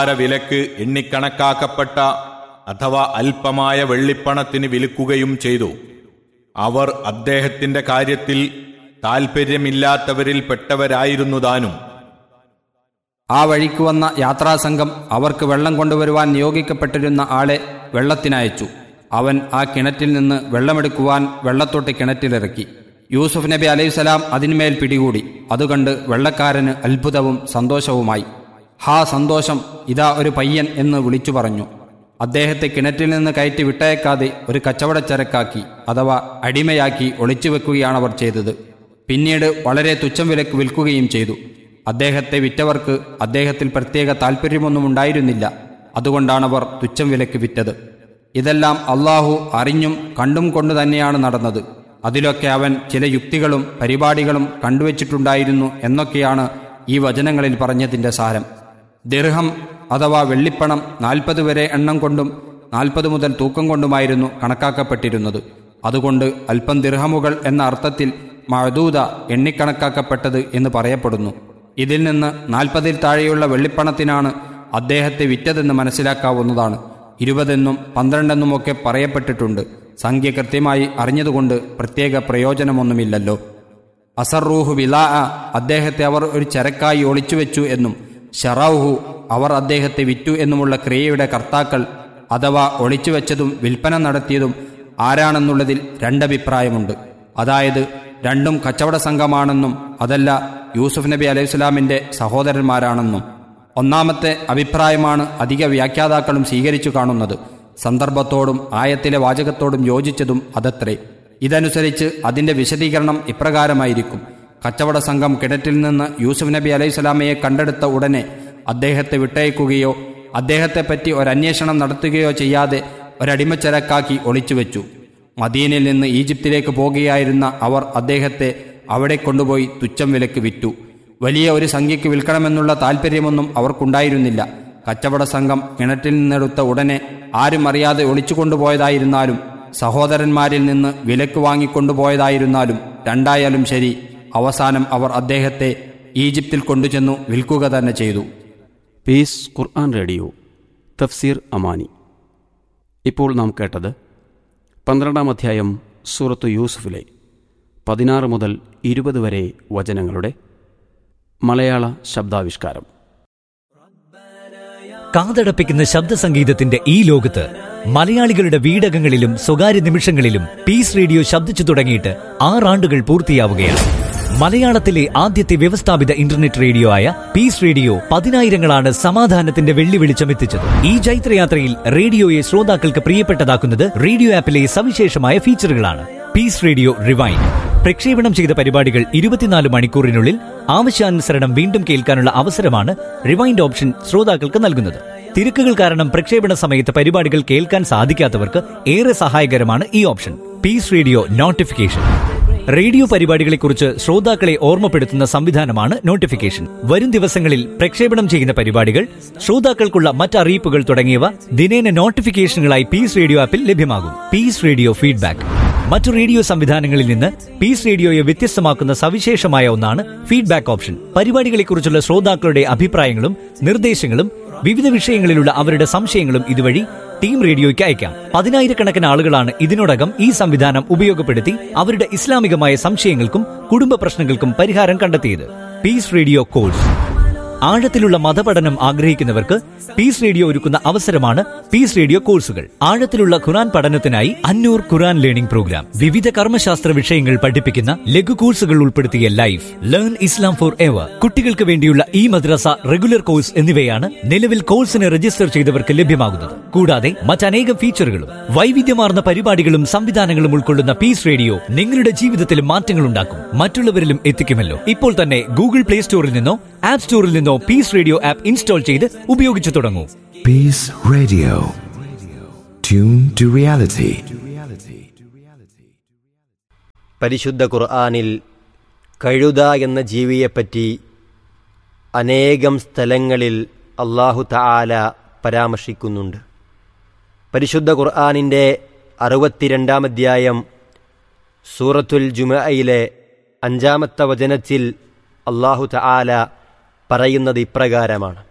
വിലക്ക് എണ്ണിക്കണക്കാക്കപ്പെട്ട അഥവാ അല്പമായ വെള്ളിപ്പണത്തിന് വിൽക്കുകയും ചെയ്തു അവർ അദ്ദേഹത്തിന്റെ കാര്യത്തിൽ താൽപ്പര്യമില്ലാത്തവരിൽ പെട്ടവരായിരുന്നു താനും ആ വഴിക്ക് വന്ന യാത്രാസംഘം അവർക്ക് വെള്ളം കൊണ്ടുവരുവാൻ നിയോഗിക്കപ്പെട്ടിരുന്ന ആളെ വെള്ളത്തിനയച്ചു അവൻ ആ കിണറ്റിൽ നിന്ന് വെള്ളമെടുക്കുവാൻ വെള്ളത്തൊട്ട് കിണറ്റിലിറക്കി യൂസുഫ് നബി അലൈഹിസ്സലാം അതിന്മേൽ പിടികൂടി അതുകണ്ട് വെള്ളക്കാരന് അത്ഭുതവും സന്തോഷവുമായി ഹാ സന്തോഷം ഇതാ ഒരു പയ്യൻ എന്ന് വിളിച്ചു പറഞ്ഞു അദ്ദേഹത്തെ കിണറ്റിൽ നിന്ന് കയറ്റി വിട്ടയക്കാതെ ഒരു കച്ചവടച്ചരക്കാക്കി അഥവാ അടിമയാക്കി ഒളിച്ചു വെക്കുകയാണവർ ചെയ്തത് പിന്നീട് വളരെ തുച്ഛം വിലക്ക് വിൽക്കുകയും ചെയ്തു അദ്ദേഹത്തെ വിറ്റവർക്ക് അദ്ദേഹത്തിൽ പ്രത്യേക താൽപ്പര്യമൊന്നും ഉണ്ടായിരുന്നില്ല അതുകൊണ്ടാണവർ തുച്ഛം വിലക്ക് വിറ്റത് ഇതെല്ലാം അള്ളാഹു അറിഞ്ഞും കണ്ടും കൊണ്ട് തന്നെയാണ് നടന്നത് അതിലൊക്കെ അവൻ ചില യുക്തികളും പരിപാടികളും കണ്ടുവച്ചിട്ടുണ്ടായിരുന്നു എന്നൊക്കെയാണ് ഈ വചനങ്ങളിൽ പറഞ്ഞതിൻ്റെ സാരം ദിർഹം അഥവാ വെള്ളിപ്പണം നാൽപ്പത് വരെ എണ്ണം കൊണ്ടും നാൽപ്പത് മുതൽ തൂക്കം കൊണ്ടുമായിരുന്നു കണക്കാക്കപ്പെട്ടിരുന്നത് അതുകൊണ്ട് അല്പം ദിർഹമുകൾ എന്ന അർത്ഥത്തിൽ മഴദൂത എണ്ണിക്കണക്കാക്കപ്പെട്ടത് എന്ന് പറയപ്പെടുന്നു ഇതിൽ നിന്ന് നാൽപ്പതിൽ താഴെയുള്ള വെള്ളിപ്പണത്തിനാണ് അദ്ദേഹത്തെ വിറ്റതെന്ന് മനസ്സിലാക്കാവുന്നതാണ് ഇരുപതെന്നും പന്ത്രണ്ടെന്നുമൊക്കെ പറയപ്പെട്ടിട്ടുണ്ട് സംഖ്യ കൃത്യമായി അറിഞ്ഞതുകൊണ്ട് പ്രത്യേക പ്രയോജനമൊന്നുമില്ലല്ലോ അസറൂഹു വിലാ അദ്ദേഹത്തെ അവർ ഒരു ചരക്കായി ഒളിച്ചുവെച്ചു എന്നും ഷറൌഹു അവർ അദ്ദേഹത്തെ വിറ്റു എന്നുമുള്ള ക്രിയയുടെ കർത്താക്കൾ അഥവാ ഒളിച്ചുവെച്ചതും വിൽപ്പന നടത്തിയതും ആരാണെന്നുള്ളതിൽ രണ്ടഭിപ്രായമുണ്ട് അതായത് രണ്ടും കച്ചവട സംഘമാണെന്നും അതല്ല യൂസുഫ് നബി അലൈഹിസ്ലാമിന്റെ സഹോദരന്മാരാണെന്നും ഒന്നാമത്തെ അഭിപ്രായമാണ് അധിക വ്യാഖ്യാതാക്കളും സ്വീകരിച്ചു കാണുന്നത് സന്ദർഭത്തോടും ആയത്തിലെ വാചകത്തോടും യോജിച്ചതും അതത്രേ ഇതനുസരിച്ച് അതിന്റെ വിശദീകരണം ഇപ്രകാരമായിരിക്കും കച്ചവട സംഘം കിണറ്റിൽ നിന്ന് യൂസുഫ് നബി അലൈഹിസ്ലാമയെ കണ്ടെടുത്ത ഉടനെ അദ്ദേഹത്തെ വിട്ടയക്കുകയോ അദ്ദേഹത്തെപ്പറ്റി ഒരന്വേഷണം നടത്തുകയോ ചെയ്യാതെ ഒരടിമച്ചരക്കാക്കി ഒളിച്ചുവെച്ചു മദീനയിൽ നിന്ന് ഈജിപ്തിലേക്ക് പോകുകയായിരുന്ന അവർ അദ്ദേഹത്തെ അവിടെ കൊണ്ടുപോയി തുച്ഛം വിലക്ക് വിറ്റു വലിയ ഒരു സംഖ്യയ്ക്ക് വിൽക്കണമെന്നുള്ള താല്പര്യമൊന്നും അവർക്കുണ്ടായിരുന്നില്ല കച്ചവട സംഘം കിണറ്റിൽ നിന്നെടുത്ത ഉടനെ ആരും അറിയാതെ ഒളിച്ചു കൊണ്ടുപോയതായിരുന്നാലും സഹോദരന്മാരിൽ നിന്ന് വിലക്ക് വാങ്ങിക്കൊണ്ടുപോയതായിരുന്നാലും രണ്ടായാലും ശരി അവസാനം അവർ അദ്ദേഹത്തെ ഈജിപ്തിൽ കൊണ്ടുചെന്നു വിൽക്കുക തന്നെ ചെയ്തു പീസ് ഖുർആൻ റേഡിയോ തഫ്സീർ അമാനി ഇപ്പോൾ നാം കേട്ടത് പന്ത്രണ്ടാം അധ്യായം സൂറത്ത് യൂസുഫിലെ പതിനാറ് മുതൽ ഇരുപത് വരെ വചനങ്ങളുടെ മലയാള ശബ്ദാവിഷ്കാരം കാതടപ്പിക്കുന്ന ശബ്ദ സംഗീതത്തിന്റെ ഈ ലോകത്ത് മലയാളികളുടെ വീടകങ്ങളിലും സ്വകാര്യ നിമിഷങ്ങളിലും പീസ് റേഡിയോ ശബ്ദിച്ചു തുടങ്ങിയിട്ട് ആറാണ്ടുകൾ പൂർത്തിയാവുകയാണ് മലയാളത്തിലെ ആദ്യത്തെ വ്യവസ്ഥാപിത ഇന്റർനെറ്റ് റേഡിയോ ആയ പീസ് റേഡിയോ പതിനായിരങ്ങളാണ് സമാധാനത്തിന്റെ വെള്ളി വെളിച്ചമെത്തിച്ചത് ഈ ജൈത്രയാത്രയിൽ റേഡിയോയെ ശ്രോതാക്കൾക്ക് പ്രിയപ്പെട്ടതാക്കുന്നത് റേഡിയോ ആപ്പിലെ സവിശേഷമായ ഫീച്ചറുകളാണ് പീസ് റേഡിയോ റിവൈൻ പ്രക്ഷേപണം ചെയ്ത പരിപാടികൾ ഇരുപത്തിനാല് മണിക്കൂറിനുള്ളിൽ ആവശ്യാനുസരണം വീണ്ടും കേൾക്കാനുള്ള അവസരമാണ് റിവൈൻഡ് ഓപ്ഷൻ ശ്രോതാക്കൾക്ക് നൽകുന്നത് തിരക്കുകൾ കാരണം പ്രക്ഷേപണ സമയത്ത് പരിപാടികൾ കേൾക്കാൻ സാധിക്കാത്തവർക്ക് ഏറെ സഹായകരമാണ് ഈ option peace radio notification radio പരിപാടികളെക്കുറിച്ച് ശ്രോതാക്കളെ ഓർമ്മപ്പെടുത്തുന്ന സംവിധാനമാണ് നോട്ടിഫിക്കേഷൻ വരും ദിവസങ്ങളിൽ പ്രക്ഷേപണം ചെയ്യുന്ന പരിപാടികൾ ശ്രോതാക്കൾക്കുള്ള മറ്ററിയിപ്പുകൾ തുടങ്ങിയവ ദിനേന നോട്ടിഫിക്കേഷനുകളായി പീസ് റേഡിയോ ആപ്പിൽ ലഭ്യമാകും പീസ് റേഡിയോ ഫീഡ്ബാക്ക് മറ്റു റേഡിയോ സംവിധാനങ്ങളിൽ നിന്ന് പീസ് റേഡിയോയെ വ്യത്യസ്തമാക്കുന്ന സവിശേഷമായ ഒന്നാണ് ഫീഡ്ബാക്ക് ഓപ്ഷൻ പരിപാടികളെക്കുറിച്ചുള്ള ശ്രോതാക്കളുടെ അഭിപ്രായങ്ങളും നിർദ്ദേശങ്ങളും വിവിധ വിഷയങ്ങളിലുള്ള അവരുടെ സംശയങ്ങളും ഇതുവഴി ടീം റേഡിയോയ്ക്ക് അയക്കാം പതിനായിരക്കണക്കിന് ആളുകളാണ് ഇതിനോടകം ഈ സംവിധാനം ഉപയോഗപ്പെടുത്തി അവരുടെ ഇസ്ലാമികമായ സംശയങ്ങൾക്കും കുടുംബ പ്രശ്നങ്ങൾക്കും പരിഹാരം കണ്ടെത്തിയത് പീസ് റേഡിയോ കോഴ്സ് ആഴത്തിലുള്ള മതപഠനം ആഗ്രഹിക്കുന്നവർക്ക് പീസ് റേഡിയോ ഒരുക്കുന്ന അവസരമാണ് പീസ് റേഡിയോ കോഴ്സുകൾ ആഴത്തിലുള്ള ഖുറാൻ പഠനത്തിനായി അന്നൂർ ഖുറാൻ ലേണിംഗ് പ്രോഗ്രാം വിവിധ കർമ്മശാസ്ത്ര വിഷയങ്ങൾ പഠിപ്പിക്കുന്ന ലഘു കോഴ്സുകൾ ഉൾപ്പെടുത്തിയ life learn Islam forever കുട്ടികൾക്ക് വേണ്ടിയുള്ള ഈ മദ്രസ റെഗുലർ കോഴ്സ് എന്നിവയാണ് നിലവിൽ കോഴ്സിന് രജിസ്റ്റർ ചെയ്തവർക്ക് ലഭ്യമാകുന്നത് കൂടാതെ മറ്റനേകം ഫീച്ചറുകളും വൈവിധ്യമാർന്ന പരിപാടികളും സംവിധാനങ്ങളും ഉൾക്കൊള്ളുന്ന പീസ് റേഡിയോ നിങ്ങളുടെ ജീവിതത്തിൽ മാറ്റങ്ങൾ ഉണ്ടാക്കും മറ്റുള്ളവരിലും എത്തിക്കുമല്ലോ ഇപ്പോൾ തന്നെ ഗൂഗിൾ പ്ലേ സ്റ്റോറിൽ നിന്നോ ആപ്പ് സ്റ്റോറിൽ നിന്നോ പീസ് റേഡിയോ ആപ്പ് ഇൻസ്റ്റാൾ ചെയ്ത് ഉപയോഗിച്ചു തുടങ്ങൂ Peace Radio. Tune to reality. പരിശുദ്ധ ഖുർആാനിൽ കഴുത എന്ന ജീവിയെപ്പറ്റി അനേകം സ്ഥലങ്ങളിൽ അള്ളാഹു തആല പരാമർശിക്കുന്നുണ്ട് പരിശുദ്ധ ഖുർആാനിൻ്റെ അറുപത്തിരണ്ടാം അധ്യായം സൂറത്തുൽ ജുമയിലെ അഞ്ചാമത്തെ വചനത്തിൽ അള്ളാഹു തആല പറയുന്നത് ഇപ്രകാരമാണ്